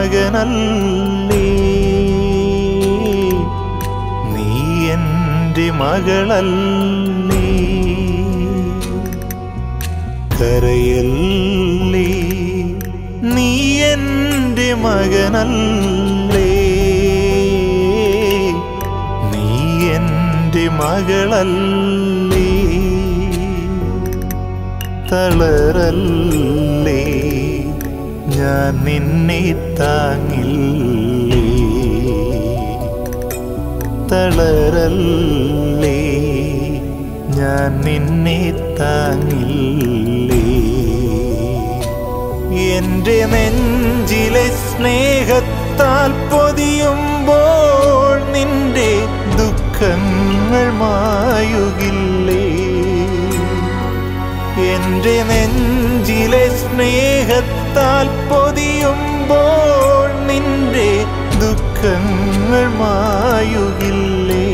മകനല്ലേ നീ എൻ്റെ മകളല്ലേ കരയല്ലേ നീ എൻ്റെ മകനല്ലേ നീ എൻ്റെ മകളല്ലേ തളരല്ലേ ഞാൻ നിന്നെ താങ്ങില്ലേ തളരല്ലേ ഞാൻ നിന്നെ താങ്ങില്ലേ എന്റെ നെഞ്ചിലെ സ്നേഹത്താൽ പൊതിയുമ്പോൾ നിന്റെ ദുഃഖങ്ങൾ മായുകില്ലേ എന്റെ നെഞ്ചിലെ സ്നേഹത്താൽ പൊതിയുമ്പോൾ നിന്റെ ദുഃഖങ്ങൾ മായുകില്ലേ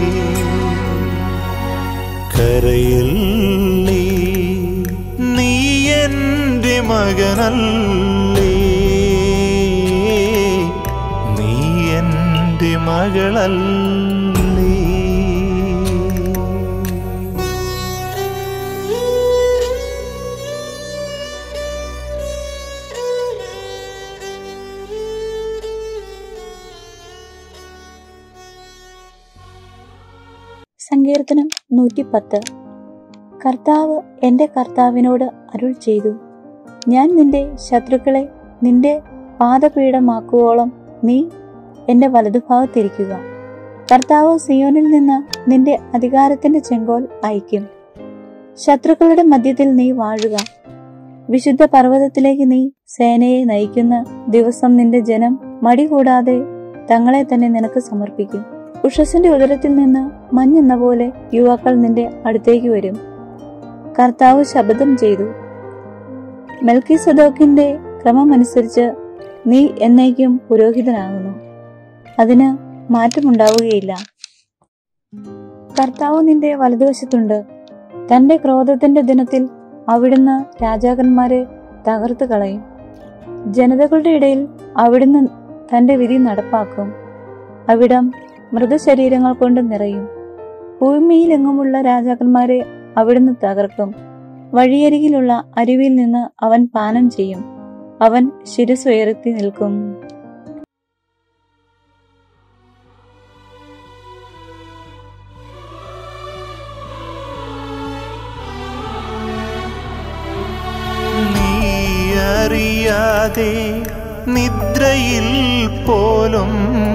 കരയില്ലേ നീ എൻ്റെ മകനല്ലേ നീ എൻ്റെ മകളല്ലേ സങ്കീർത്തനം നൂറ്റിപ്പത്ത് കർത്താവ് എൻ്റെ കർത്താവിനോട് അരുൾ ചെയ്തു ഞാൻ നിന്റെ ശത്രുക്കളെ നിന്റെ പാദപീഠമാക്കുവോളം നീ എൻ്റെ വലതുഭാഗത്തിരിക്കുക കർത്താവ് സിയോനിൽ നിന്ന് നിന്റെ അധികാരത്തിന്റെ ചെങ്കോൽ അയക്കും ശത്രുക്കളുടെ മധ്യത്തിൽ നീ വാഴുക വിശുദ്ധ പർവ്വതത്തിലേക്ക് നീ സേനയെ നയിക്കുന്ന ദിവസം നിന്റെ ജനം മടി കൂടാതെ തങ്ങളെ തന്നെ നിനക്ക് സമർപ്പിക്കും ഉഷസിന്റെ ഉദരത്തിൽ നിന്ന് മഞ്ഞെന്ന പോലെ യുവാക്കൾ നിന്റെ അടുത്തേക്ക് വരും കർത്താവ് ശപഥം ചെയ്തു മെൽക്കി സദോക്കിന്റെ ക്രമമനുസരിച്ച് നീ എന്നേക്കും പുരോഹിതനാകുന്നു അതിന് മാറ്റമുണ്ടാവുകയില്ല കർത്താവ് നിന്റെ വലതുവശത്തുണ്ട് തന്റെ ക്രോധത്തിന്റെ ദിനത്തിൽ അവിടുന്ന് രാജാക്കന്മാരെ തകർത്ത് കളയും ജനതകളുടെ ഇടയിൽ അവിടുന്ന് തന്റെ വിധി നടപ്പാക്കും അവിടം മൃതശരീരങ്ങൾ കൊണ്ട് നിറയും ഭൂമിയിലെങ്ങുമുള്ള രാജാക്കന്മാരെ അവിടുന്ന് തകർക്കും വഴിയരികിലുള്ള അരുവിയിൽ നിന്ന് അവൻ പാനം ചെയ്യും അവൻ ശിരസുയർത്തി നിൽക്കും നീ അറിയാതെ നിദ്രയിൽ പോലും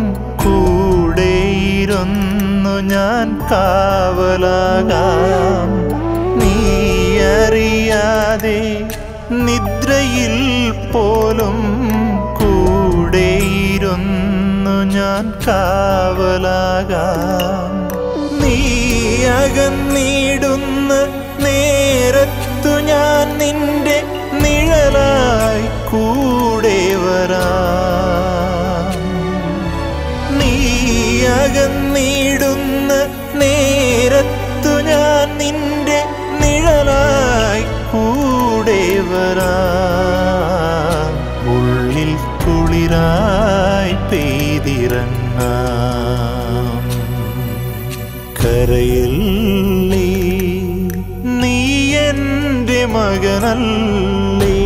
കൂടെയിരുന്നു ഞാൻ കാവലാകാം നീ അറിയാതെ നിദ്രയിൽ പോലും കൂടെയിരുന്നു ഞാൻ കാവലാകാം നീ അകന്നിടുന്ന നേരത്തു ഞാൻ നിന്റെ നിഴലായി കൂടെ വരാം നീ അകന്നിടുന്ന നേരത്തു ഞാൻ നിന്റെ നിഴലായി കൂടെ വരാം ഉള്ളിൽ കുളിരായി പെയ്തിറങ്ങാം കരയില്ലേ നീ എൻ്റെ മകനല്ലേ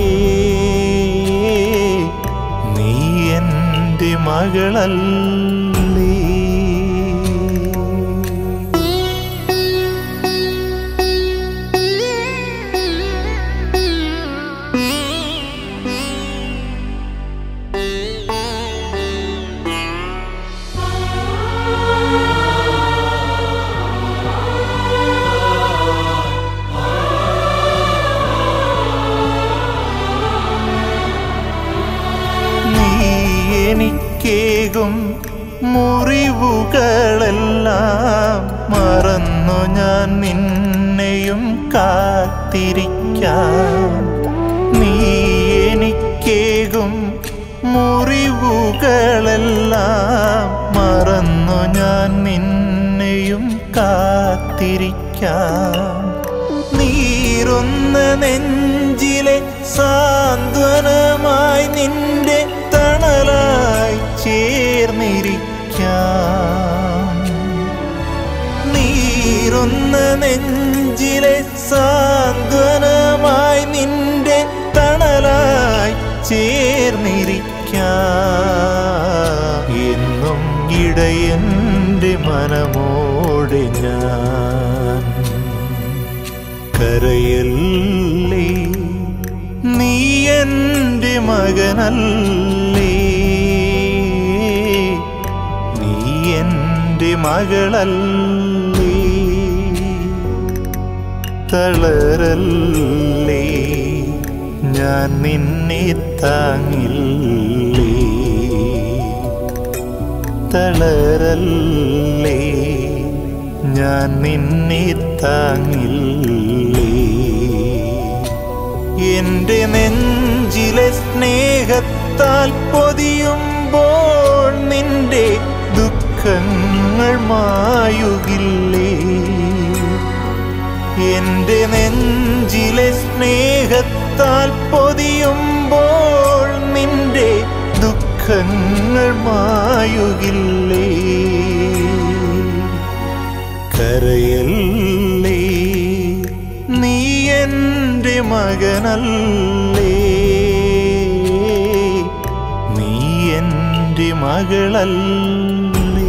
നീ എൻ്റെ മകളല്ലേ നീ എനിക്കേകും മുറിവുകളെല്ലാം മറന്നു ഞാൻ നിന്നെയും കാത്തിരിക്കാം നീ എനിക്കേകും മുറിവുകളെല്ലാം മറന്നു ഞാൻ നിന്നെയും കാത്തിരിക്കാം നീറുന്ന നെഞ്ചിലെ സാന്ത്വനമായി നിന്റെ തണലാ നെഞ്ചിലെ സാന്ത്വനമായി നിന്റെ തണലായി ചേർന്നിരിക്കാം എന്നും ഇടയന്റെ മനമോടെ ഞാൻ കരയല്ലേ നീ എൻ്റെ മകനല്ലേ നീ എൻ്റെ മകളല്ലേ തളരല്ലേ ഞാൻ നിന്നെ താങ്ങില്ലേ തളരല്ലേ ഞാൻ നിന്നെ താങ്ങില്ലേ എന്റെ നെഞ്ചിലെ സ്നേഹത്താൽ പൊതിയുമ്പോൾ നിന്റെ ദുഃഖങ്ങൾ മായുകില്ലേ എന്റെ നെഞ്ചിലെ സ്നേഹത്താൽ പൊതിയുമ്പോൾ നിന്റെ ദുഃഖങ്ങൾ മായുകില്ലേ കരയല്ലേ നീ എൻ്റെ മകനല്ലേ നീ എൻ്റെ മകളല്ലേ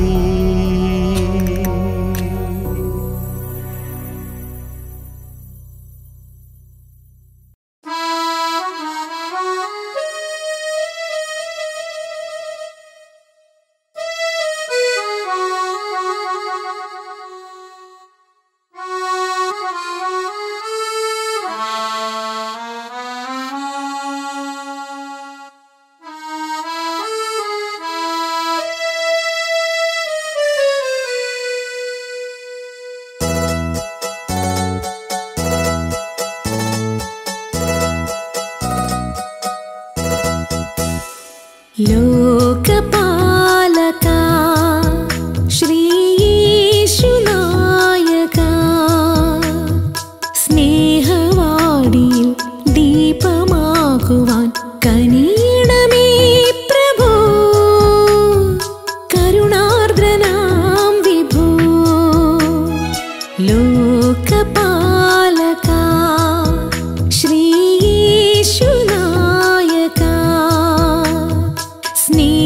ലോകപാലക ശ്രീയേശുനായക സ്നേഹവാടിയിൽ ദീപമാകുവാൻ കനീണമേ പ്രഭോ കരുണാർദ്രനാം വിഭോ ലോകപാലക ശ്രീയേശുനായക സ്നേഹ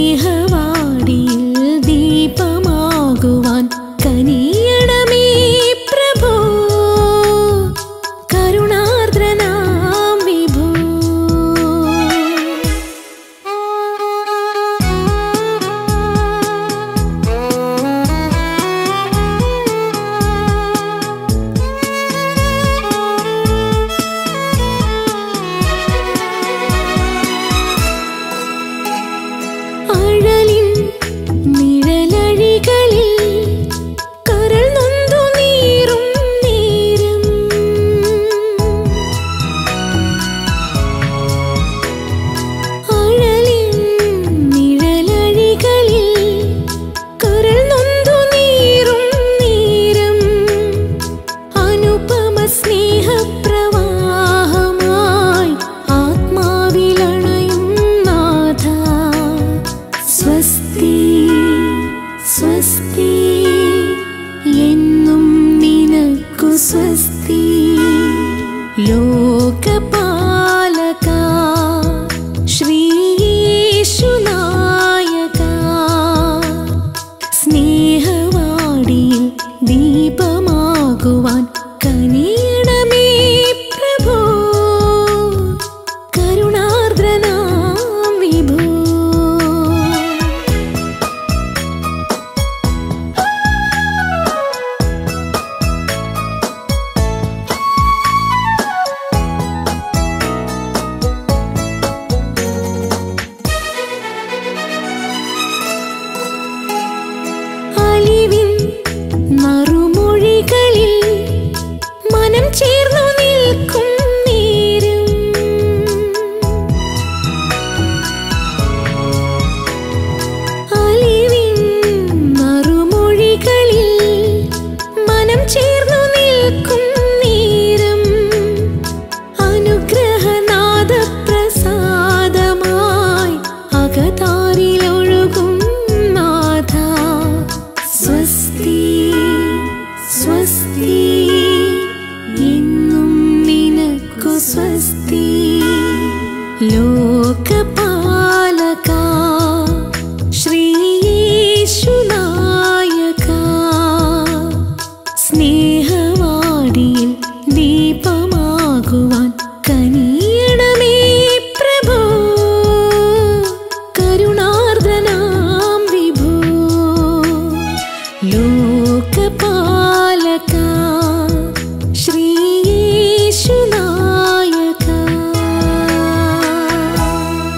സ്നേഹപാലക ശ്രീയേശുനായക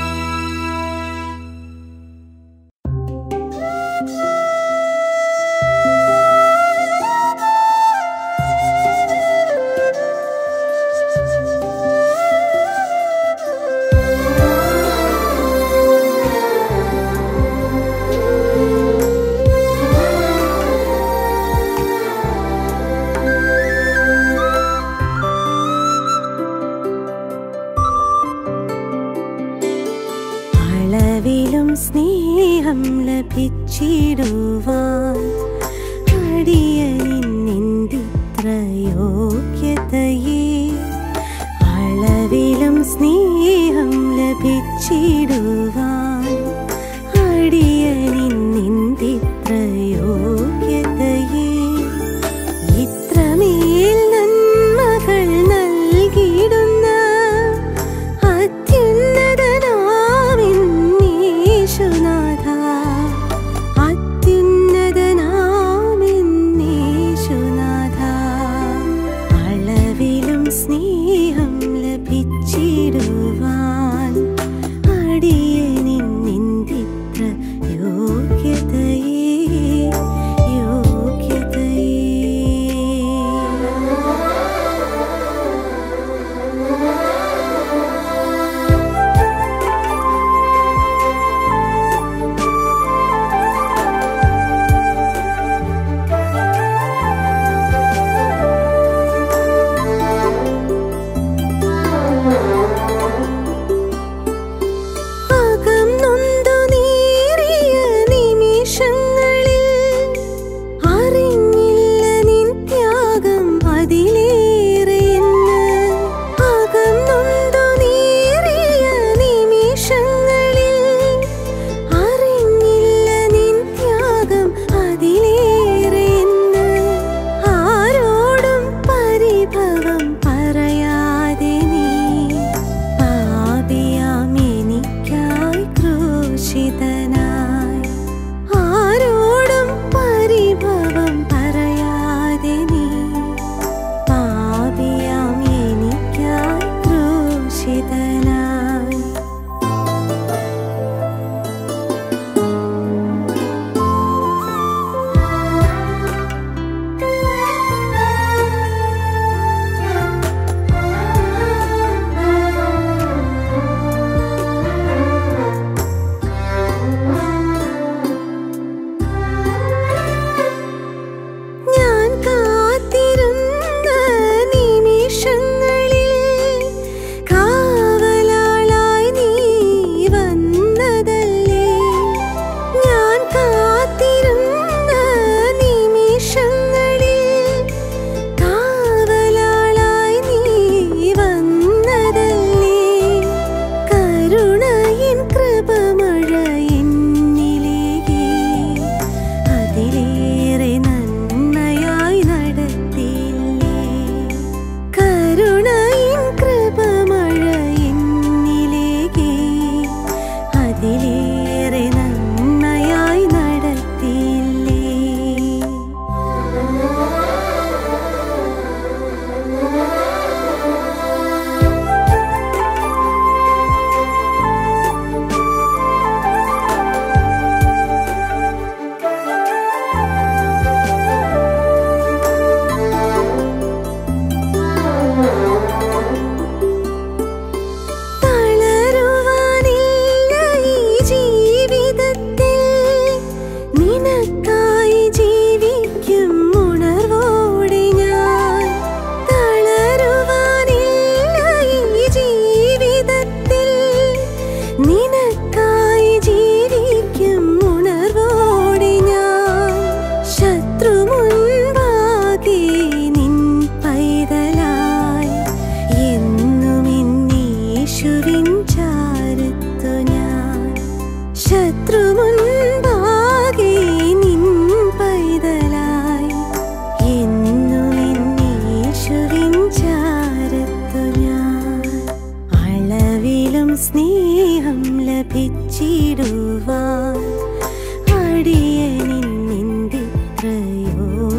അളവിലും സ്നേഹം ലഭിച്ചിടുവാൻ അടിയനിന്നിത്ര യോഗ്യതയെ അളവിലും സ്നേഹം ലഭിച്ചിടുവാൻ അടിയനിന്നിത്ര യോഗ്യതയെ ഇത്രമേൽ നന്മകൾ നൽകിയിടുന്ന അത്യുന്നതനാമിന്നീശുനാഥ അത്യുന്നതനാമിന്നീശുനാഥ അളവിലും സ്നേഹം ലഭിച്ചിടുവാൻ അടിയനിന്നിത്ര യോഗ്യതയെ യോഗ്യതയെ അകം നൊന്തു നീറിയ നിമിഷങ്ങളിൽ അറിഞ്ഞില്ല നിൻ ത്യാഗം അതിലേറെയെന്ന് അകം നൊന്തു നീറിയ നിമിഷങ്ങളിൽ അറിഞ്ഞില്ല നിൻ ത്യാഗം അതിലേറെയെന്ന് ആരോടും പരിഭവം പറയാതെ നീ പാപിയാം എനിക്കായി ക്രൂശിതനായി ആരോടും പരിഭവം പറയാതെ നീ പാപിയാം എനിക്കായി ക്രൂശിതനായി ഞാൻ കാത്തിരുന്ന നിമിഷങ്ങളിൽ കാവലാളായി നീ വന്നതല്ലേ ഞാൻ കാത്തിരുന്ന നിമിഷങ്ങളിൽ കാവലാളായി നീ വന്നതല്ലേ കരുണയിൻ കൃപമഴ എന്നിലേക്ക് അതിലേറെ നന്മയായി നടത്തിയില്ലേ കരുണയിൻ കൃപമഴ എന്നിലേക്ക് അതിലേറെ നന്മയായി നടത്തിയില്ലേ തളരുവാനില്ല ഈ ജീവിതത്തിൽ നിനക്കായി ജീവിക്കും ഉണർവോടെ ഞാൻ തളരുവാനില്ല ഈ ജീവിതത്തിൽ നിനക്കായി ജീവിക്കും ഉണർവോടെ ഞാൻ ശത്രു മുൻപാകെ നിൻ പൈതലായി എന്നും എന്നീശുവിൻ ചാരത്തു ഞാൻ ശത്രു മുൻപാകെ നിൻ പൈതലായി എന്നും എന്നീശുവിൻ ചാരത്തു ഞാൻ അളവിലും സ്നേഹം ലഭിച്ചിടുവാൻ അടിയനിന്നിത്ര യോഗ്യതയെ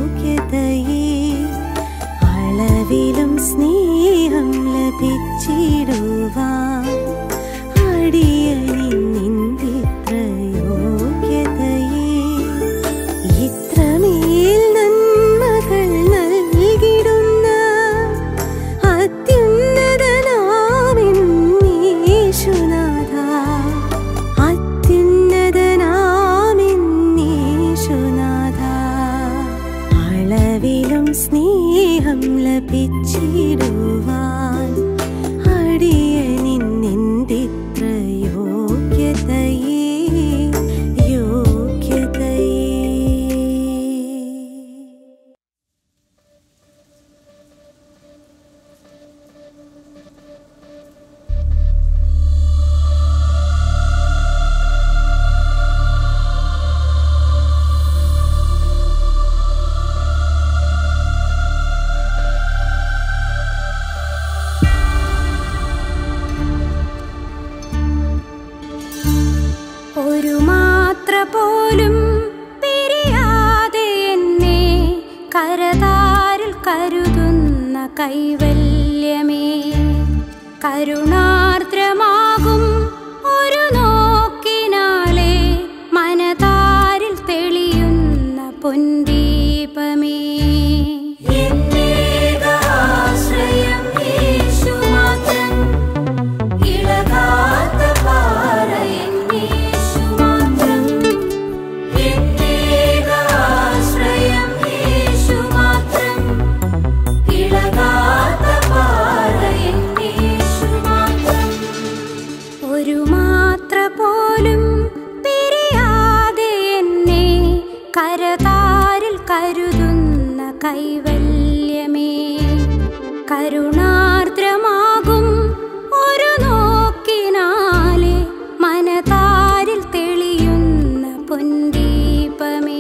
വിലപിച്ചിടുവാൻ അടിയനിന്നെന്തിത്ര യോഗ്യതയേ യോഗ്യതയേ ഒരു മാത്ര പോലും പിരിയാതെ എന്നെ കരതാരിൽ കരുതുന്ന കൈവല്യമേ കരുണാർദ്രമാകും ഒരു നോക്കിനാലേ മനതാരിൽ തെളിയുന്ന പൊൻദീപമേ എന്നേകാശ്രയം യേശു മാത്രം ഇളകാത്ത പാറ എന്നേശു മാത്രം എന്നേകാശ്രയം യേശു മാത്രം ഇളകാത്ത പാറ എന്നേശു മാത്രം ഒരു മാത്ര പോലും പിരിയാതെ എന്നെ കരതാരിൽ കരുതുന്ന കൈവല്യമേ കരുണാർദ്രമാകും ഒരു നോക്കിനാലെ മനതാരിൽ തെളിയുന്ന പൊൻദീപമേ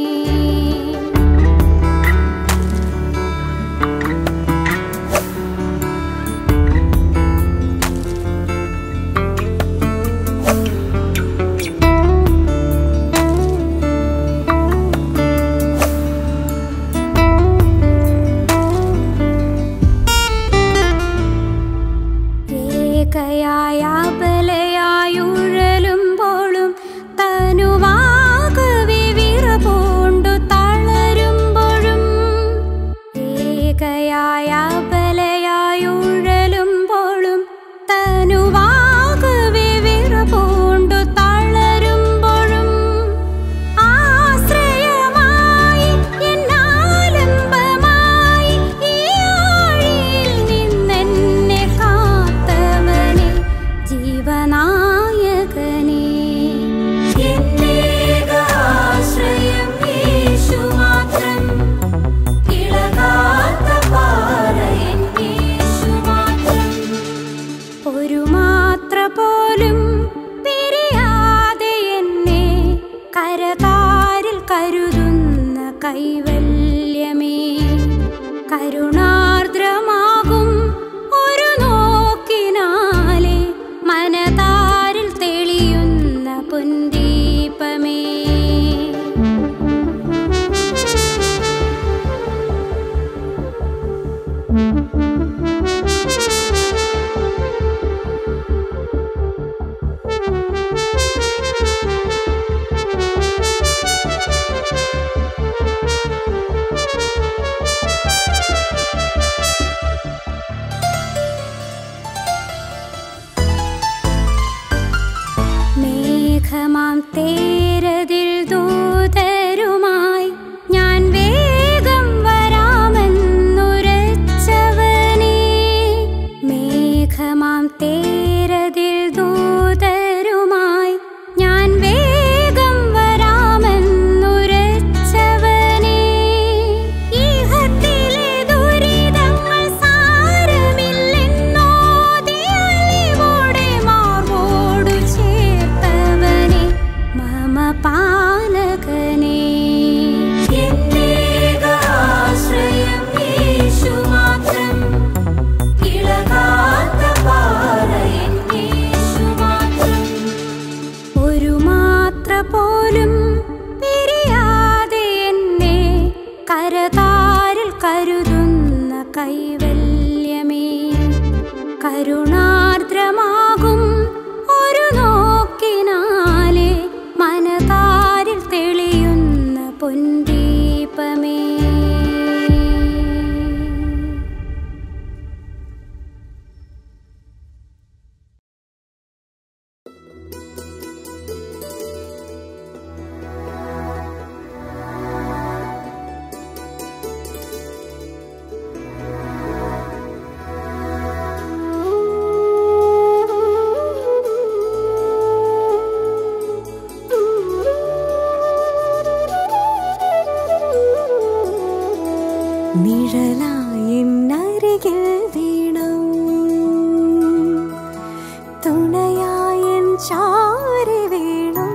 ഏകയായ ബലയായുഴലുമ്പോഴും തനുവാകവെ വിറപൂണ്ടു തളരുമ്പോഴും ഏകയായ ബലയായുഴലുമ്പോഴും തനുവാകവെ വിറപൂണ്ടു തളരുമ്പോഴും ആശ്രയമായി എന്നാലംബമായി ഈ ആഴിയിൽ നിന്നെന്നെ കാത്തവനെ ജീവനായകനെ എന്നേകാശ്രയം യേശു മാത്രം ഇളകാത്ത പാറ എന്നേശു മാത്രം ഒരു മാത്ര പോലും പിരിയാതെ എന്നെ കരതാരിൽ കരുതുന്ന കൈവല്യമേ കരുണാർദ്രമാകും ഒരു നോക്കിനാലെ മനതാരിൽ തെളിയുന്ന പൊൻദീപമേ മേഘമാം തേരതിൽ ദൂതരുമായി ഞാൻ വേഗം വരാമെന്നുരച്ചവനേ മേഘമാം തേരതിൽ ദൂതരുമായി ഞാൻ വേഗം വരാമെന്നുരച്ചവനേ ഈഹത്തിലെ ദുരിതങ്ങൾ സാരമില്ലെന്നോതി അലിവോടെ മാർവോടു ചേർത്തവനെ മമ പാലകനെ എന്നേകാശ്രയം യേശു മാത്രം ഇളകാത്ത പാറ എന്നേശു മാത്രം ഒരു മാത്ര പോലും പിരിയാതെ എന്നെ കരതാരിൽ കരുതുന്ന കൈവല്യമേ കരുണാർദ്രമാകും ഒരു നോക്കിനാലെ മനതാരിൽ തെളിയുന്ന പൊൻദീപമേ നിഴലായി അരികിൽ വീണം തുണയായി ചാരി വീണം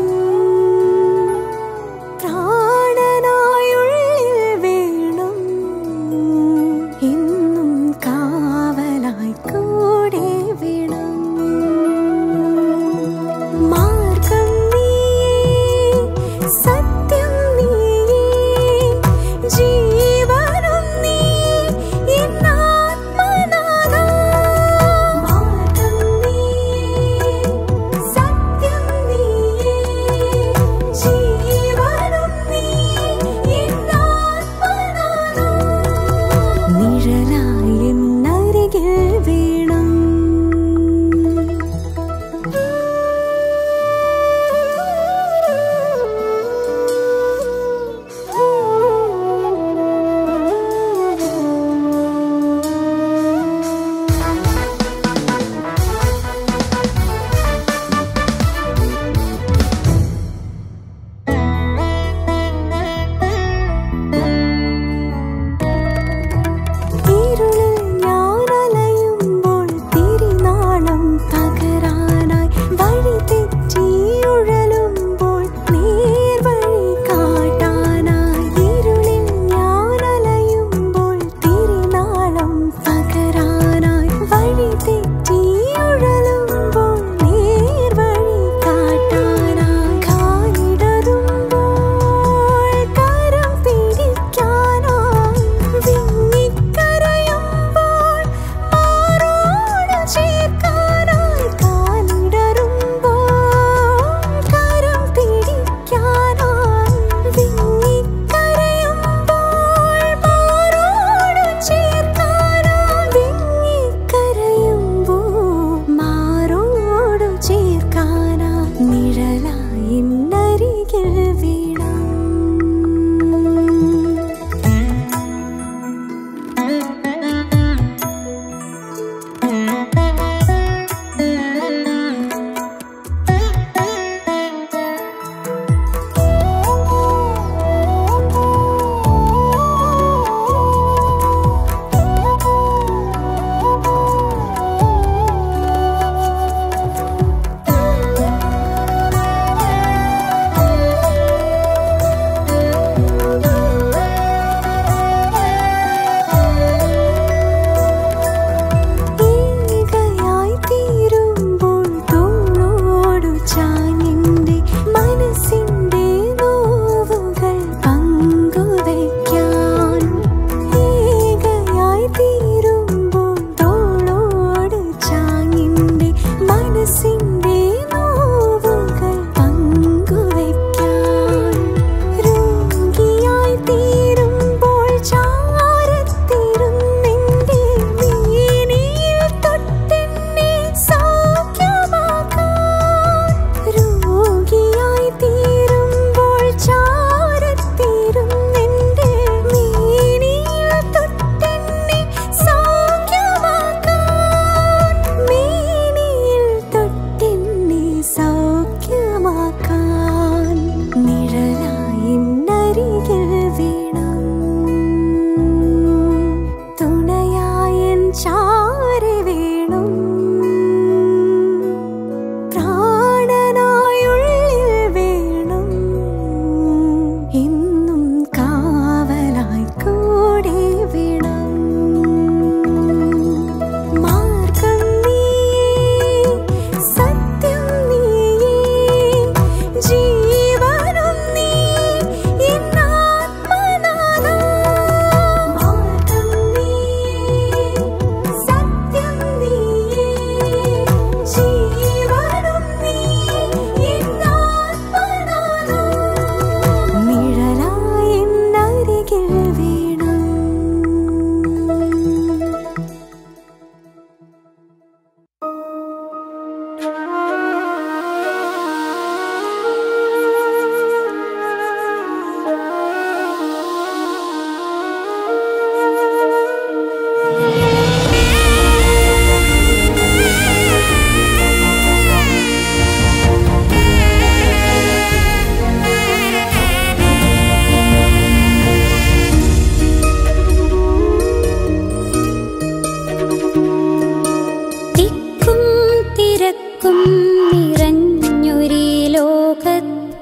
പ്രാണനായുള്ളിൽ വീണം ഇന്നും കാവലായി കൂടെ വീണം മാർഗം നീയേ സത്യം നീയേ ജീവനും നീ എന്നാത്മനാഥ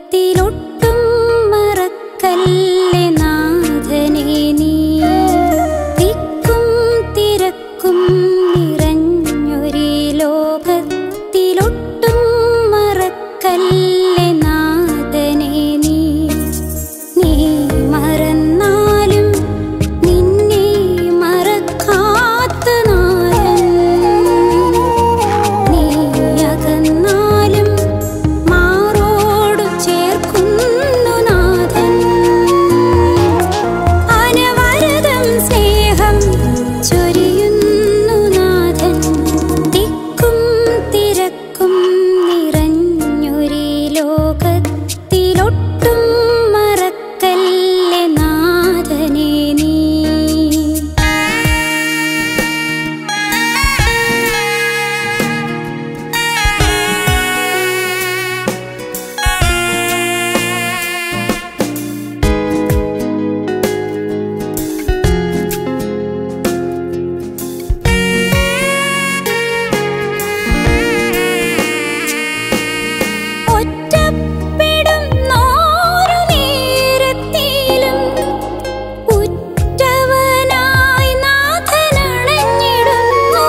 ലോകത്തിലൊട്ടും മറക്കല്ലേ നാഥനെ നീ തിക്കും തിരക്കും നിറഞ്ഞൊരു ലോകത്തിലൊട്ടും മറക്കല്ലേ നാഥനെ നീ നീ മറന്നാലും നിന്നെ മറക്കാത്ത നാഥൻ നീ അകന്നാലും മാറോടു ചേർക്കുന്നു നാഥൻ അനവരതം സ്നേഹം ചൊരിയുന്നു നാഥൻ തിക്കും തിരക്കും നിറഞ്ഞൊരു ലോകത്തിലൊട്ടും മറക്കല്ലേ നാഥനെ നീ ഒറ്റപ്പെടുന്നോരു നേരത്തിലും ഉറ്റവനായി നാഥനണഞ്ഞിടുന്നു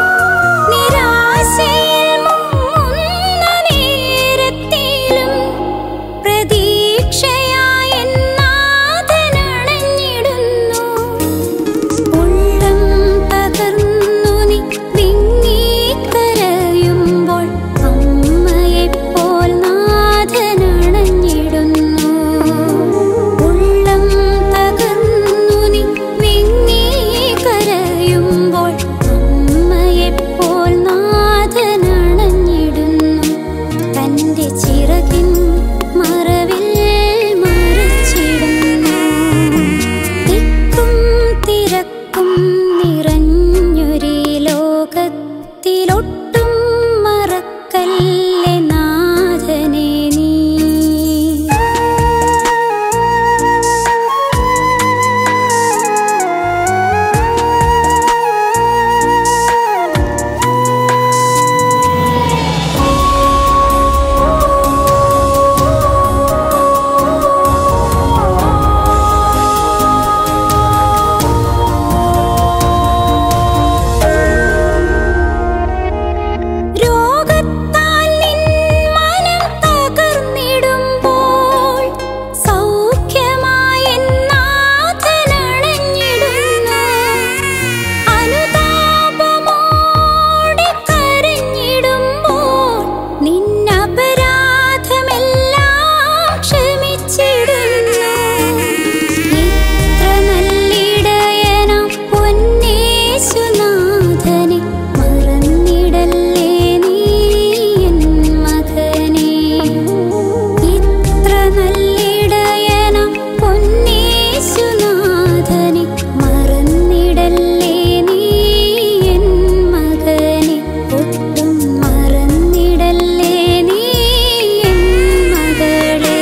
നിരാശയിൽ മുങ്ങുന്ന നേരത്തിലും പ്രതീക്ഷയായി നാഥനണഞ്ഞിടുന്നു ഉള്ളം പകർന്നു നീ വിങ്ങിക്കരയുമ്പോൾ അമ്മയെപ്പോൽ നാഥനണഞ്ഞിടുന്നു ഉള്ളം തകർന്നു നീ വിങ്ങിക്കരയുമ്പോൾ അമ്മയെപ്പോൽ നാഥനണഞ്ഞിടുന്നു തന്റെ ചിറകിൻ മറവിൽ മറച്ചിടുന്നു തിക്കും തിരക്കും നിറഞ്ഞൊരു ലോകത്തിലൊട്ടും മറക്കല്ലേ നാഥനെ നീ രോഗത്താൽ നിൻ മനം തകർന്നിടുമ്പോൾ സൗഖ്യമായി നാഥനണഞ്ഞിടുന്നു അനുതാപമോടെ കരഞ്ഞിടുമ്പോൾ നിന്നപരാധമെല്ലാം ക്ഷമിച്ചിടുന്നു ഇത്ര നല്ലിടയനാം പൊന്നേശുനാഥനെ മറന്നിടല്ലേ നീ എൻ മകനെ ഇത്ര നല്ലിടയനാം പൊന്നേശുനാഥനെ മറന്നിടല്ലേ നീ എൻ മകനെ ഒട്ടും മറന്നിടല്ലേ നീ എൻ മകളെ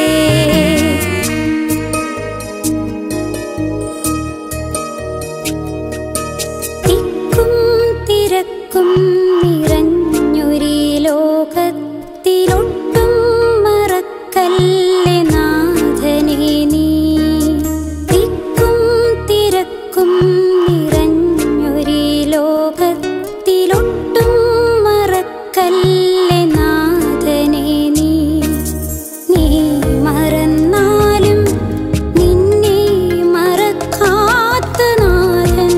തിക്കും തിരക്കും നിറഞ്ഞൊരു ലോകത്തിലൊട്ടും മറക്കല്ലേ നാഥനെ നീ തിക്കും തിരക്കും നിറഞ്ഞൊരു ലോകത്തിലൊട്ടും മറക്കല്ലേ നാഥനെ നീ നീ മറന്നാലും നിന്നെ മറക്കാത്ത നാഥൻ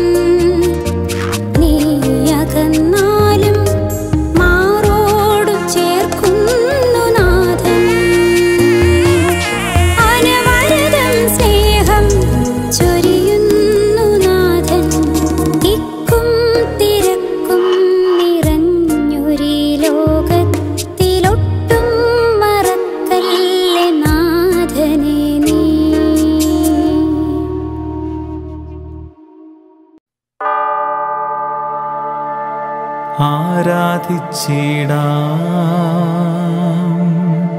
നീ അകന്നാലും മാറോടു ചേർക്കുന്നു നാഥൻ അനവരതം സ്നേഹം ചൊരിയുന്നു നാഥൻ തിക്കും തിരക്കും നിറഞ്ഞൊരു ലോകത്തിലൊട്ടും മറക്കല്ലേ നാഥനെ നീ ആരാധിച്ചിടാം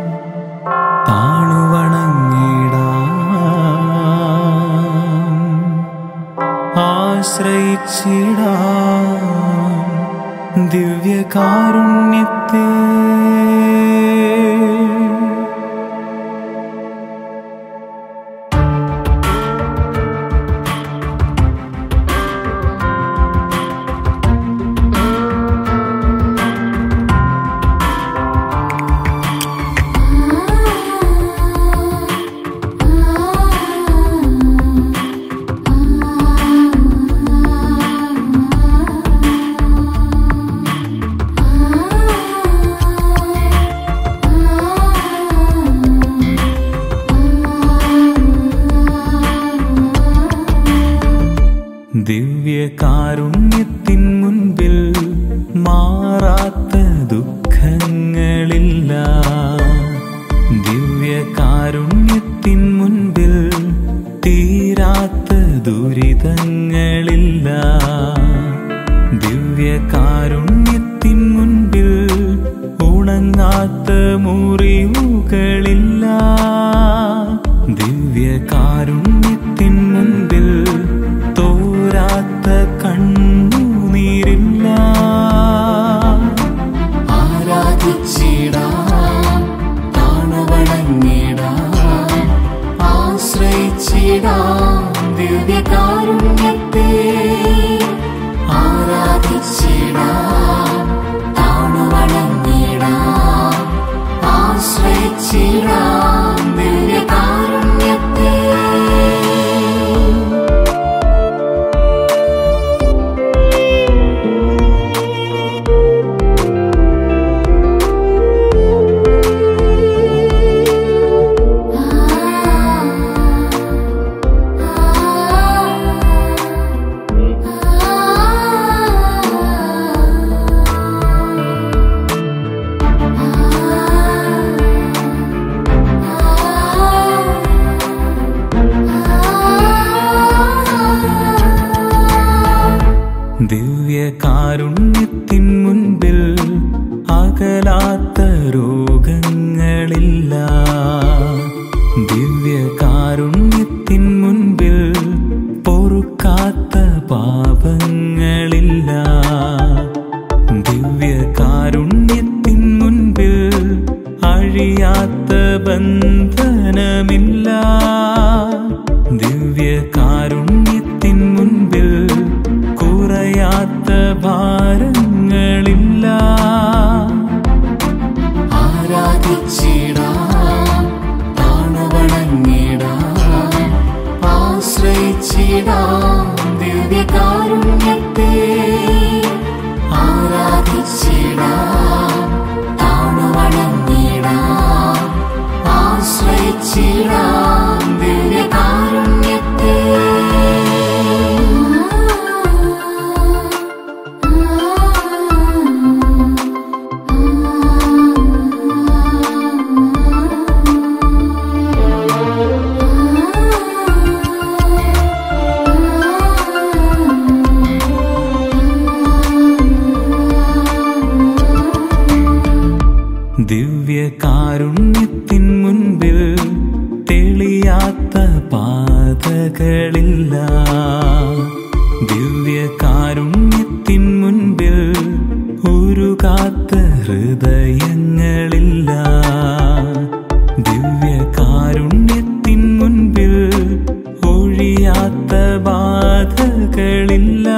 താണുവണങ്ങിടാം ആശ്രയിച്ചിടാം ദിവ്യകാരുണ്യത്തെ ദിവ്യകാരുണ്യത്തിൻ മുൻപിൽ മാറാത്ത ദുഃഖങ്ങളില്ല ദിവ്യകാരുണ്യത്തിൻ മുൻപിൽ തീരാത്ത ദുരിതങ്ങളില്ല ദിവ്യകാരുണ്യത്തിൻ മുൻപിൽ ഉണങ്ങാത്ത മുറിവുകളില്ല ദിവ്യകാരുണ്യത്തിൻ മുൻപിൽ തോരാത്ത കണ്ണുനീരില്ല ആരാധിച്ചിടാം താണവണങ്ങിടാം ആശ്രയിച്ചിടാം ദിവ്യകാരുണ്യത്തെ ആരാധിച്ചിടാം താണവണങ്ങിടാം ആശ്രയിച്ചിടാം ദിവ്യകാരുണ്യത്തെ ദിവ്യകാരുണ്യത്തിൻ മുൻപിൽ അകലാത്ത രോഗങ്ങളില്ല ദിവ്യകാരുണ്യത്തിൻ മുൻപിൽ പൊറുക്കാത്ത പാപങ്ങളില്ല ദിവ്യകാരുണ്യത്തിൻ മുൻപിൽ അഴിയാത്ത ബന്ധനമില്ല ദിവ്യകാരുണ്യത്തിൻ മുൻപിൽ കുറയാത്ത ഭാരങ്ങളില്ല ആരാധിച്ചിടാം താണവണങ്ങിടാം ആശ്രയിച്ചിടാം ദിവ്യകാരുണ്യത്തെ ആരാധിച്ചിടാം താണവണങ്ങിടാം ആശ്രയിച്ചിടാം ദിവ്യകാരുണ്യത്തെ ദിവ്യകാരുണ്യത്തിൻ മുൻപിൽ തെളിയാത്ത പാതകളില്ല ദിവ്യകാരുണ്യത്തിൻ മുൻപിൽ ഉരുകാത്ത ഹൃദയങ്ങളില്ല ദിവ്യകാരുണ്യത്തിൻ മുൻപിൽ ഒഴിയാത്ത ബാധകളില്ല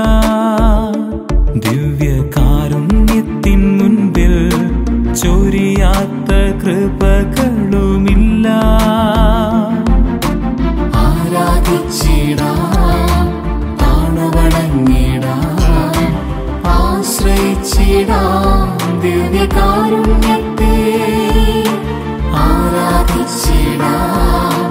ദിവ്യകാരുണ്യത്തിൻ മുൻപിൽ ചൊരിയാത്ത കൃപകളുമില്ല ആരാധിച്ചിടാം താണവണങ്ങിടാം ആശ്രയിച്ചിടാം ദിവ്യകാരുണ്യത്തെ ആരാധിച്ചിടാം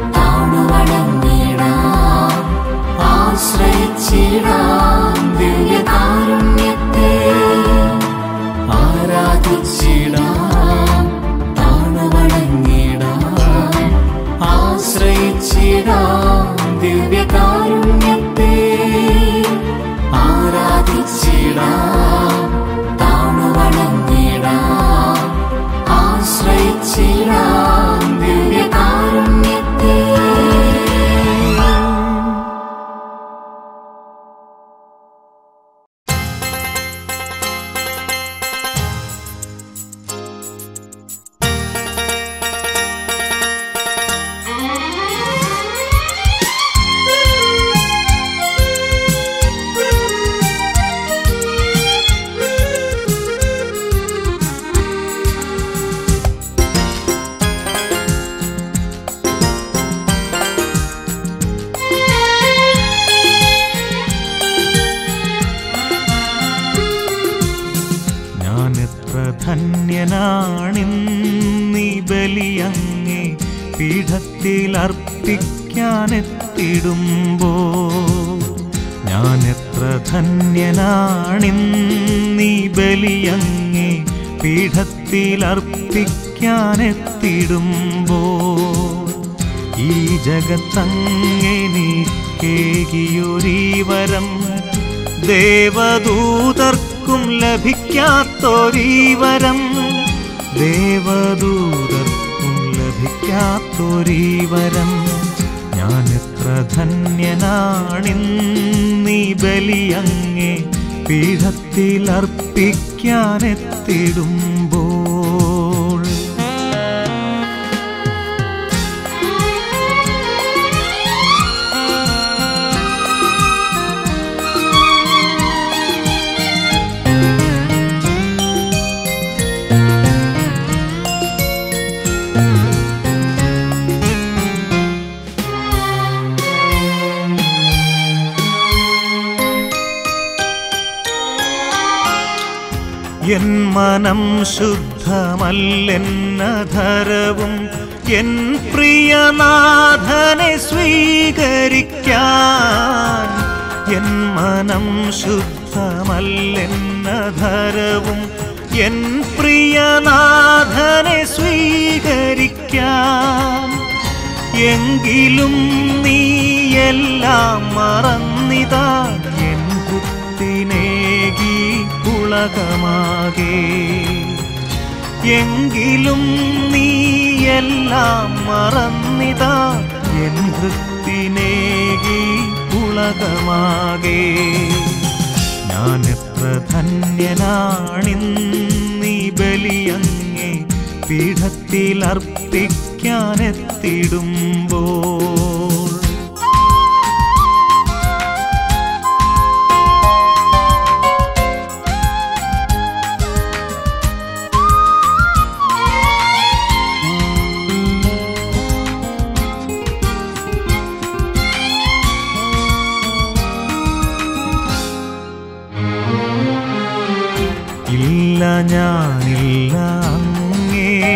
താണവണങ്ങിടാം ആശ്രയിച്ചിടാം ദിവ്യകാരുണ്യത്തെ ആരാധിച്ചിടാം താണവണങ്ങിടാം ആശ്രയിച്ചിടാം ദിവ്യകാരുണ്യത്തെ ആരാധിച്ചിടാം താണവണങ്ങിടാം ആശ്രയിച്ചിടാം ദിവ്യകാരുണ്യത്തെ ഞാൻ എത്ര ധന്യനാണിന്നീ ബലിയങ്ങേ പീഠത്തിൽ അർപ്പിക്കാനെത്തിടുമ്പോ ഞാൻ എത്ര ധന്യനാണിന്നീ ബലിയങ്ങേ പീഠത്തിൽ അർപ്പിക്കാനെത്തിടുമ്പോൾ ഈ ജഗത്തങ്ങെനിക്കേകിയൊരീ വരം ദേവദൂതർക്കും ലഭിക്കാത്തൊരീ വരം ദേവദൂതർക്കും ലഭിക്കാത്തൊരീ വരം ഞാൻ എത്ര ധന്യനാണിന്നീ ബലിയങ്ങേ പീഠത്തിൽ അർപ്പിക്കാനെത്തിടുമ്പോൾ എൻ മനം ശുദ്ധമല്ലെന്നധരവും എൻ പ്രിയനാഥനെ സ്വീകരിക്കാൻ എൻ മനം ശുദ്ധമല്ലെന്നധരവും എൻ പ്രിയനാഥനെ സ്വീകരിക്കാൻ എങ്കിലും നീ എല്ലാം മറന്നിതാ എൻ കുത്തിനേകി ഉളകമാകെ എങ്കിലും നീ എല്ലാം മറന്നിതാ എൻ വൃത്തിനേകി ഉളകമാകെ ഞാൻ എത്ര ധന്യനാണിന്നീ ബലിയങ്ങേ പീഠത്തിൽ അർപ്പിക്കാനെത്തിടുമ്പോൾ ഇല്ല ഞാനില്ല അങ്ങേ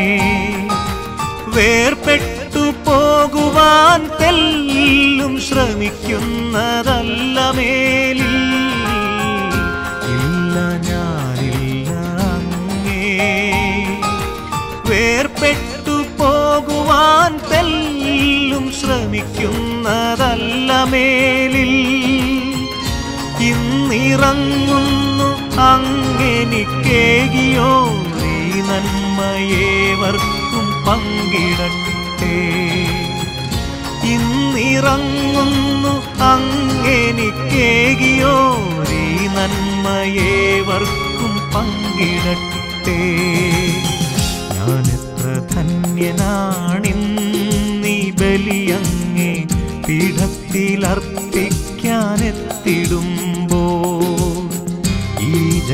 വേർപെട്ടു പോകുവാൻ തെല്ലും ശ്രമിക്കുന്നതല്ല മേലിൽ ഇല്ല ഞാനില്ല അങ്ങേ വേർപെട്ടു പോകുവാൻ തെല്ലും ശ്രമിക്കുന്നതല്ല മേലിൽ ഇന്നിറങ്ങുന്നു അങ്ങെനിക്കേകിയോ നീ നന്മയേവർക്കും പങ്കിടട്ടെ ഇന്നിറങ്ങുന്നു അങ്ങെനിക്കേകിയോ നീ നന്മയേവർക്കും പങ്കിടട്ടെ ഞാൻ എത്ര ധന്യനാണിന്നീ ബലിയങ്ങേ പീഠത്തിൽ അർപ്പിക്കാനെത്തിടുമ്പോൾ ഈ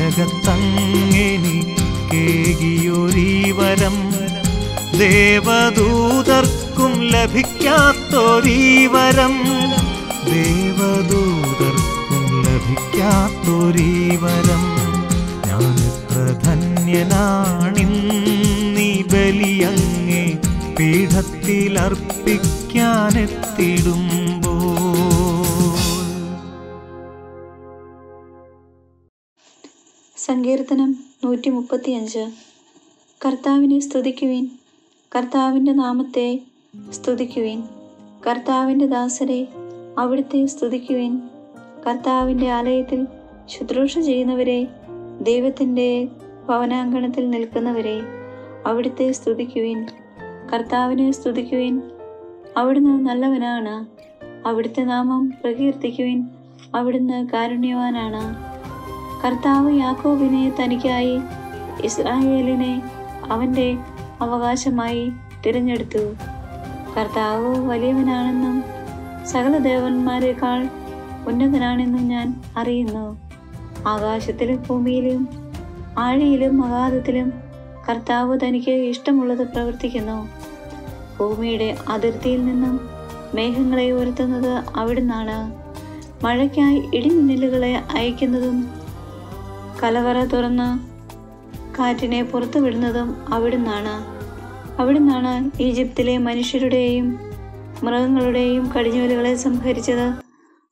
ജഗത്തങ്ങെനിക്കേകിയൊരീ വരം ദേവദൂതർക്കും ലഭിക്കാത്തൊരീ വരം ദേവദൂതർക്കും ലഭിക്കാത്തൊരീ വരം ഞാൻ എത്ര ധന്യനാണിന്നീ ബലിയങ്ങേ പീഠത്തിൽ അർപ്പിക്കാനെത്തിടുമ്പോൾ സങ്കീർത്തനം നൂറ്റി മുപ്പത്തിയഞ്ച് കർത്താവിനെ സ്തുതിക്കുവിൻ കർത്താവിൻ്റെ നാമത്തെ സ്തുതിക്കുവിൻ കർത്താവിൻ്റെ ദാസരെ അവിടുത്തെ സ്തുതിക്കുവിൻ കർത്താവിൻ്റെ ആലയത്തിൽ ശുശ്രൂഷ ചെയ്യുന്നവരെ ദൈവത്തിൻ്റെ ഭവനാങ്കണത്തിൽ നിൽക്കുന്നവരെ അവിടുത്തെ സ്തുതിക്കുവിൻ കർത്താവിനെ സ്തുതിക്കുവിൻ അവിടുന്ന് നല്ലവനാണ് അവിടുത്തെ നാമം പ്രകീർത്തിക്കുവിൻ അവിടുന്ന് കാരുണ്യവാനാണ് കർത്താവ് യാക്കോബിനെ തനിക്കായി ഇസ്രായേലിനെ അവൻ്റെ അവകാശമായി തിരഞ്ഞെടുത്തു കർത്താവ് വലിയവനാണെന്നും സകല ദേവന്മാരെക്കാൾ ഉന്നതനാണെന്നും ഞാൻ അറിയുന്നു ആകാശത്തിലും ഭൂമിയിലും ആഴിയിലും അഗാധത്തിലും കർത്താവ് തനിക്ക് ഇഷ്ടമുള്ളത് പ്രവർത്തിക്കുന്നു ഭൂമിയുടെ അതിർത്തിയിൽ നിന്നും മേഘങ്ങളെ ഉയർത്തുന്നത് അവിടുന്നാണ് മഴയ്ക്കായി ഇടിമിന്നലുകളെ അയക്കുന്നതും കലവറ തുറന്ന് കാറ്റിനെ പുറത്തു വിടുന്നതും അവിടുന്നാണ് അവിടുന്നാണ് ഈജിപ്തിലെ മനുഷ്യരുടെയും മൃഗങ്ങളുടെയും കടിഞ്ഞൂലുകളെ സംഹരിച്ചത്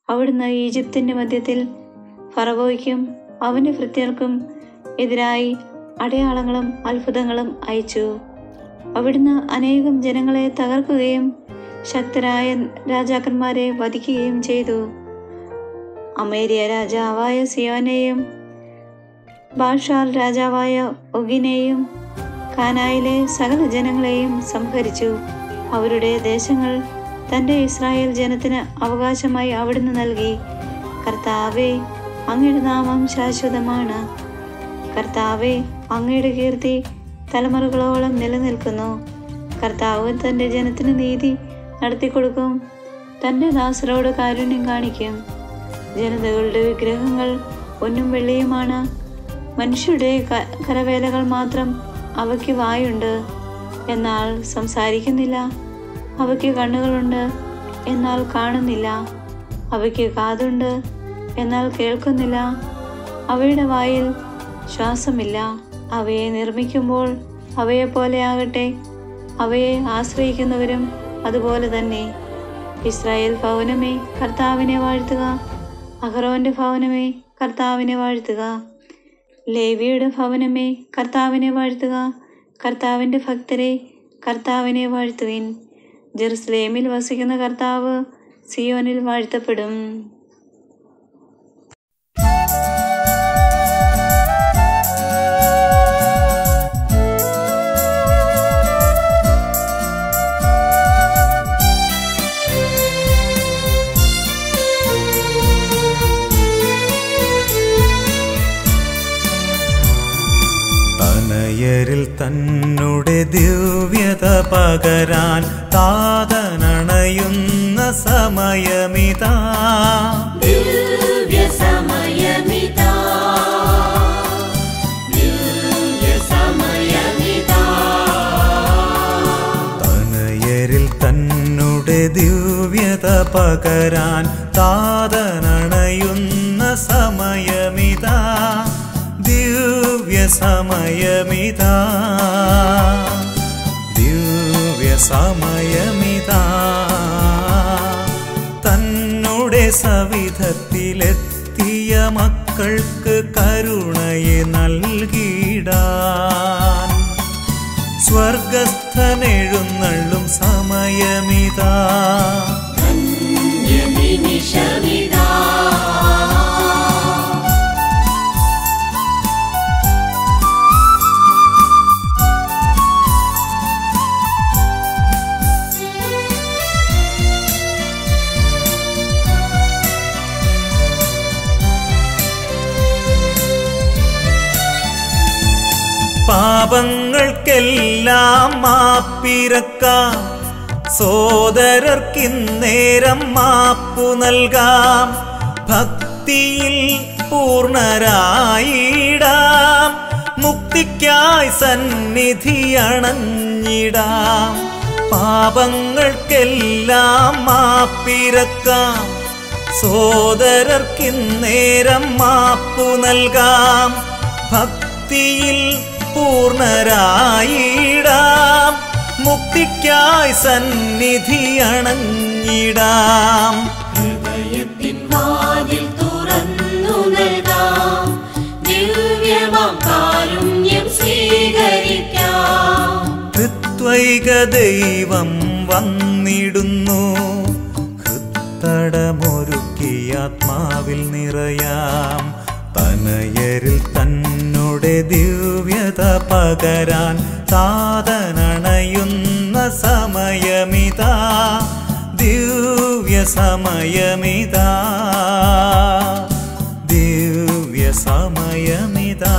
അവിടുന്ന് ഈജിപ്തിൻ്റെ മധ്യത്തിൽ ഫറവോയ്ക്കും അവൻ്റെ ഭൃത്യർക്കും എതിരായി അടയാളങ്ങളും അത്ഭുതങ്ങളും അയച്ചു അവിടുന്ന് അനേകം ജനങ്ങളെ തകർക്കുകയും ശക്തരായ രാജാക്കന്മാരെ വധിക്കുകയും ചെയ്തു അമേരിയ രാജാവായ സിയോനെയും ബാഷാർ രാജാവായ ഒഗിനെയും കാനായിലെ സകല ജനങ്ങളെയും സംഹരിച്ചു അവരുടെ ദേശങ്ങൾ തൻ്റെ ഇസ്രായേൽ ജനത്തിന് അവകാശമായി അവിടുന്ന് നൽകി കർത്താവെ അങ്ങയുടെ നാമം ശാശ്വതമാണ് കർത്താവെ അങ്ങയുടെ കീർത്തി തലമുറകളോളം നിലനിൽക്കുന്നു കർത്താവ് തൻ്റെ ജനത്തിന് നീതി നടത്തിക്കൊടുക്കും തൻ്റെ ദാസരോട് കാരുണ്യം കാണിക്കും ജനതകളുടെ വിഗ്രഹങ്ങൾ പൊന്നും വെള്ളിയുമാണ് മനുഷ്യരുടെ ക- കരവേലകൾ മാത്രം അവയ്ക്ക് വായുണ്ട് എന്നാൽ സംസാരിക്കുന്നില്ല അവയ്ക്ക് കണ്ണുകളുണ്ട് എന്നാൽ കാണുന്നില്ല അവയ്ക്ക് കാതുണ്ട് എന്നാൽ കേൾക്കുന്നില്ല അവയുടെ വായിൽ ശ്വാസമില്ല അവയെ നിർമ്മിക്കുമ്പോൾ അവയെപ്പോലെ ആകട്ടെ അവയെ ആശ്രയിക്കുന്നവരും അതുപോലെ തന്നെ ഇസ്രായേൽ ഭവനമേ കർത്താവിനെ വാഴ്ത്തുക അഹറോന്റെ ഭവനമേ കർത്താവിനെ വാഴ്ത്തുക ലേവിയുടെ ഭവനമേ കർത്താവിനെ വാഴ്ത്തുക കർത്താവിൻ്റെ ഭക്തരെ കർത്താവിനെ വാഴ്ത്തുവിൻ ജെറുസലേമിൽ വസിക്കുന്ന കർത്താവ് സിയോനിൽ വാഴ്ത്തപ്പെടും തനയരിൽ തന്നുടെ ദിവ്യത പകരാൻ താതനണയുന്ന സമയമിതാ ദിവ്യസമയമിതാ ദിവ്യസമയമിതാ തനയരിൽ തന്നുടെ ദിവ്യത പകരാൻ താതനണയുന്ന സമയമിതാ ദിവ്യ സമയമിതാ ദിവ്യ സമയമിതാ തന്നെ സവിധത്തിലെത്തിയ മക്കൾക്ക് കരുണയെ നൽകിടാൻ സ്വർഗസ്ഥനെഴുന്നള്ളും സമയമിതാ നിമിഷമിതാ പാപങ്ങൾക്കെല്ലാം മാപ്പിരക്കാം സോദരർക്കിന്നേരം മാപ്പു നൽകാം ഭക്തിയിൽ പൂർണരായിടാം മുക്തിക്കായി സന്നിധി അണഞ്ഞിടാം പാപങ്ങൾക്കെല്ലാം മാപ്പിരക്കാം സോദരർക്കിന്നേരം മാപ്പു നൽകാം ഭക്തിയിൽ പൂർണരായിടാം മുക്തിക്കായി സന്നിധി അണഞ്ഞിടാം ഹൃദയത്തിൻ വാതിൽ തുറന്നു നൽകാം ദിവ്യമാം കാരുണ്യം സ്വീകരിക്കാം ഋത്വൈക ദൈവം വന്നിടുന്നു ഹൃത്തടമൊരുക്കി ആത്മാവിൽ നിറയാം തനയരിൽ തന്നുടെ ദിവ്യത പകരാൻ സാധനണയുന്ന സമയമിതാ ദിവ്യ സമയമിതാ ദിവ്യ സമയമിതാ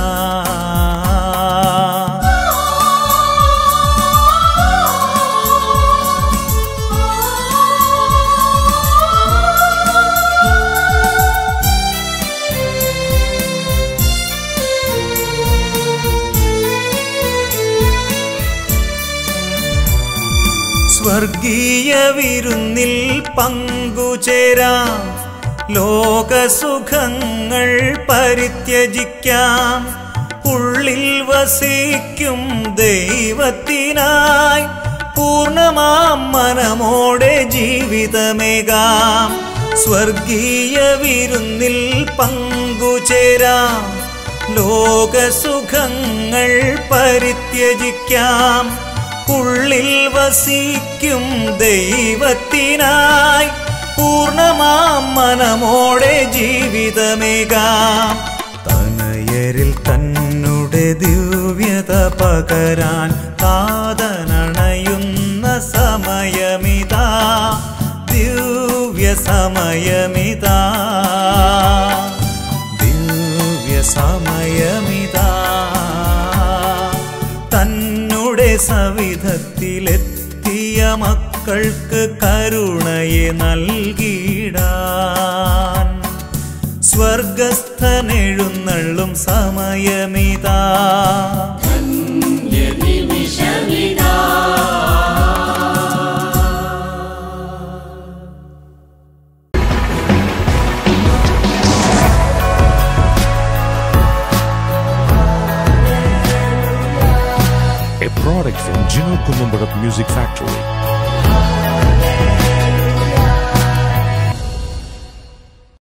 സ്വർഗീയ വിരുന്നിൽ പങ്കുചേരാം ലോകസുഖങ്ങൾ പരിത്യജിക്കാം ഉള്ളിൽ വസിക്കും ദൈവത്തിനായി പൂർണ്ണമാം മനമോടെ ജീവിതമേകാം സ്വർഗീയ വിരുന്നിൽ പങ്കുചേരാം ലോകസുഖങ്ങൾ പരിത്യജിക്കാം ഉള്ളിൽ വസിക്കും ദൈവത്തിനായി പൂർണ്ണമാം മനമോടെ ജീവിതമേകാം തനയരിൽ തന്നുടെ ദിവ്യത പകരാൻ കാതനണയുന്ന സമയമിതാ ദിവ്യ സമയമിതാ ദിവ്യ സമയമിതാ തന്നുടെ സവിധത്തിലെത്തിയ മക്കൾക്ക് കരുണയെ നൽകിടാൻ സ്വർഗസ്ഥനെഴുന്നള്ളും സമയമിതാ നിമിഷമിതാ a product from Gino Columbarat Music Factory.